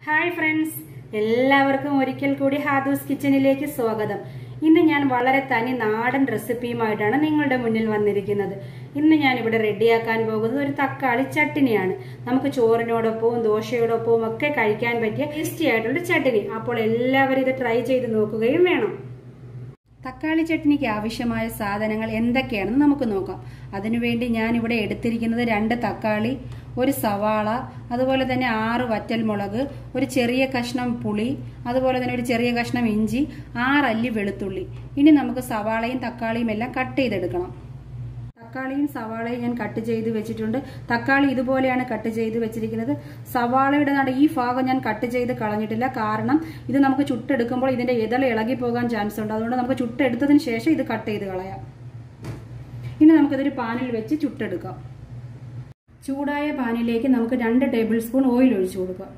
hi friends എല്ലാവർക്കും ഒരിക്കൽ കൂടി ഹാദൂസ് കിച്ചണിലേക്ക് സ്വാഗതം ഇന്ന് ഞാൻ വളരെ തനി നാടൻ റെസിപ്പിയുമായിട്ടാണ് നിങ്ങളുടെ മുന്നിൽ വന്നിരിക്കുന്നത് ഇന്ന് ഞാൻ ഇവിടെ റെഡിയാക്കാൻ പോകുന്നത് ഒരു തക്കാളി ചട്ടിനിയാണ് നമുക്ക് ചോറിനോടൊപ്പവും ദോശയോടൊപ്പവും ഒക്കെ കഴിക്കാൻ പറ്റിയ ടേസ്റ്റി ആയിട്ടുള്ള ചട്ടിനി അപ്പോൾ എല്ലാവരും ഇത് ട്രൈ ചെയ്ത് നോക്കുകയും വേണം തക്കാളി ചട്നിക്ക് ആവശ്യമായ സാധനങ്ങൾ എന്തൊക്കെയാണെന്ന് നമുക്ക് നോക്കാം അതിനുവേണ്ടി ഞാൻ ഇവിടെ എടുത്തിരിക്കുന്നത് രണ്ട് തക്കാളി ഒരു സവാള അതുപോലെ തന്നെ ആറ് വറ്റൽമുളക് ഒരു ചെറിയ കഷ്ണം പുളി അതുപോലെ തന്നെ ഒരു ചെറിയ കഷ്ണം ഇഞ്ചി ആറല്ലി വെളുത്തുള്ളി ഇനി നമുക്ക് സവാളയും തക്കാളിയും എല്ലാം കട്ട് ചെയ്തെടുക്കണം തക്കാളിയും സവാളയും ഞാൻ കട്ട് ചെയ്ത് വെച്ചിട്ടുണ്ട് തക്കാളി ഇതുപോലെയാണ് കട്ട് ചെയ്ത് വെച്ചിരിക്കുന്നത് സവാളയുടെ നട ഈ ഭാഗം ഞാൻ കട്ട് ചെയ്ത് കളഞ്ഞിട്ടില്ല കാരണം ഇത് നമുക്ക് ചുട്ടെടുക്കുമ്പോൾ ഇതിന്റെ ഇതള ഇളകി പോകാൻ ചാൻസ് ഉണ്ട് അതുകൊണ്ട് നമുക്ക് ചുട്ടെടുത്തതിന് ശേഷം ഇത് കട്ട് ചെയ്ത് കളയാം ഇനി നമുക്കിതൊരു പാനിൽ വെച്ച് ചുട്ടെടുക്കാം ചൂടായ പാനിലേക്ക് നമുക്ക് രണ്ട് ടേബിൾ സ്പൂൺ ഓയിൽ ഒഴിച്ചു കൊടുക്കാം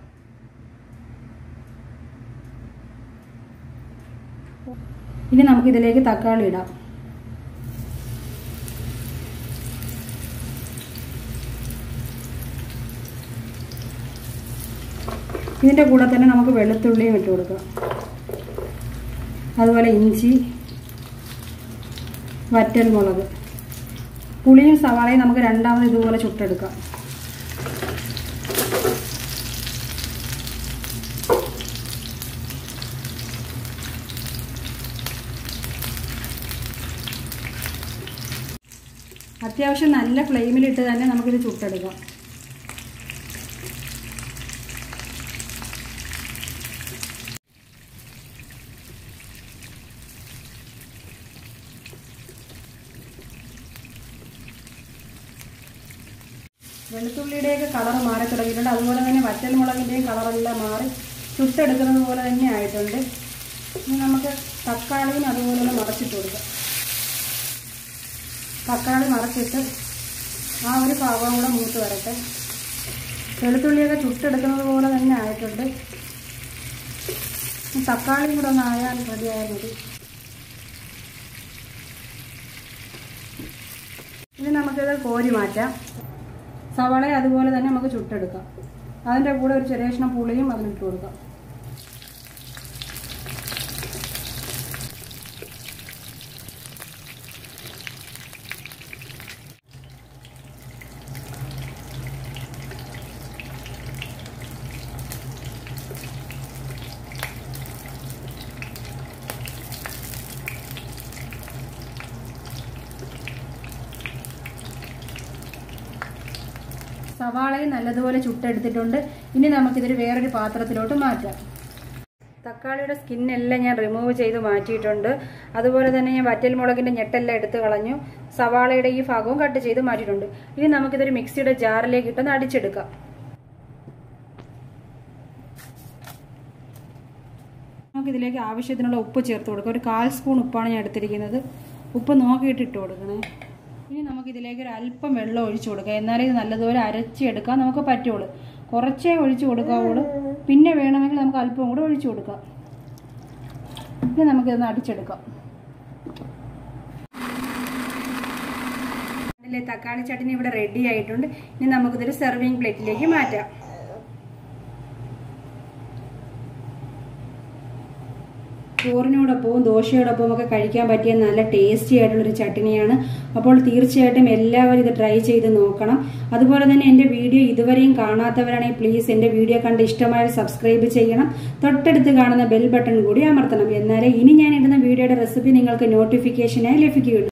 ഇനി നമുക്കിതിലേക്ക് തക്കാളി ഇടാം ഇതിൻ്റെ കൂടെ തന്നെ നമുക്ക് വെളുത്തുള്ളിയും ഇട്ട് കൊടുക്കാം അതുപോലെ ഇഞ്ചി വറ്റൽമുളക് പുളിയും സവാളയും നമുക്ക് രണ്ടാമത് ഇതുപോലെ ചുട്ടെടുക്കാം അത്യാവശ്യം നല്ല ഫ്ലെയിമിലിട്ട് തന്നെ നമുക്കിത് ചുട്ടെടുക്കാം വെളുത്തുള്ളിയുടെയൊക്കെ കളർ മാറി തുടങ്ങിയിട്ടുണ്ട് അതുപോലെ തന്നെ വറ്റൽമുളകിൻ്റെയും കളറെല്ലാം മാറി ചുട്ടെടുക്കുന്നത് പോലെ തന്നെ ആയിട്ടുണ്ട് ഇനി നമുക്ക് തക്കാളിയും അതുപോലെ തന്നെ മറച്ചിട്ട് കൊടുക്കാം തക്കാളി മറച്ചിട്ട് ആ ഒരു ഭാഗം കൂടെ മൂത്ത് വരട്ടെ വെളുത്തുള്ളിയൊക്കെ ചുട്ടെടുക്കുന്നത് പോലെ തന്നെ ആയിട്ടുണ്ട് തക്കാളിയും കൂടെ ഒന്ന് ആയാൽ റെഡിയായാൽ മതി ഇനി നമുക്കിത് കോരി മാറ്റാം സവാള അതുപോലെ തന്നെ നമുക്ക് ചുട്ടെടുക്കാം അതിൻ്റെ കൂടെ ഒരു ചെറിയ കഷ്ണം പുളിയും അതിലിട്ട് കൊടുക്കാം സവാളയും നല്ലതുപോലെ ചുട്ടെടുത്തിട്ടുണ്ട് ഇനി നമുക്കിതൊരു വേറൊരു പാത്രത്തിലോട്ട് മാറ്റാം തക്കാളിയുടെ സ്കിന്നെല്ലാം ഞാൻ റിമൂവ് ചെയ്ത് മാറ്റിയിട്ടുണ്ട് അതുപോലെ തന്നെ ഞാൻ വറ്റൽമുളകിൻ്റെ ഞെട്ടെല്ലാം എടുത്ത് കളഞ്ഞു സവാളയുടെ ഈ ഭാഗവും കട്ട് ചെയ്ത് മാറ്റിയിട്ടുണ്ട് ഇനി നമുക്കിതൊരു മിക്സിയുടെ ജാറിലേക്ക് ഇട്ടൊന്ന് അടിച്ചെടുക്കാം നമുക്കിതിലേക്ക് ആവശ്യത്തിനുള്ള ഉപ്പ് ചേർത്ത് കൊടുക്കാം ഒരു കാൽ സ്പൂൺ ഉപ്പാണ് ഞാൻ എടുത്തിരിക്കുന്നത് ഉപ്പ് നോക്കിയിട്ട് ഇട്ട് കൊടുക്കണേ ഇനി നമുക്ക് ഇതിലേക്ക് ഒരു അല്പം വെള്ളം ഒഴിച്ചു കൊടുക്കാം എന്നാലേ ഇത് നല്ലതുപോലെ അരച്ചെടുക്കാൻ നമുക്ക് പറ്റുള്ളൂ കുറച്ചേ ഒഴിച്ചു കൊടുക്കാവുള്ളൂ പിന്നെ വേണമെങ്കിൽ നമുക്ക് അല്പം കൂടെ ഒഴിച്ചു കൊടുക്കാം ഇനി നമുക്കിതൊന്ന് അടിച്ചെടുക്കാം അതിലെ തക്കാളി ചട്ടിനി ഇവിടെ റെഡി ആയിട്ടുണ്ട് ഇനി നമുക്കിതൊരു സെർവിങ് പ്ലേറ്റിലേക്ക് മാറ്റാം ചോറിനോടൊപ്പവും ദോശയോടൊപ്പവും ഒക്കെ കഴിക്കാൻ പറ്റിയ നല്ല ടേസ്റ്റി ആയിട്ടുള്ളൊരു ചട്നിയാണ് അപ്പോൾ തീർച്ചയായിട്ടും എല്ലാവരും ഇത് ട്രൈ ചെയ്ത് നോക്കണം അതുപോലെ തന്നെ എൻ്റെ വീഡിയോ ഇതുവരെയും കാണാത്തവരാണെങ്കിൽ പ്ലീസ് എൻ്റെ വീഡിയോ കണ്ട് ഇഷ്ടമായ സബ്സ്ക്രൈബ് ചെയ്യണം തൊട്ടടുത്ത് കാണുന്ന ബെൽ ബട്ടൺ കൂടി അമർത്തണം എന്നാലേ ഇനി ഞാൻ ഇടുന്ന വീഡിയോയുടെ റെസിപ്പി നിങ്ങൾക്ക് നോട്ടിഫിക്കേഷനായി ലഭിക്കുകയുള്ളൂ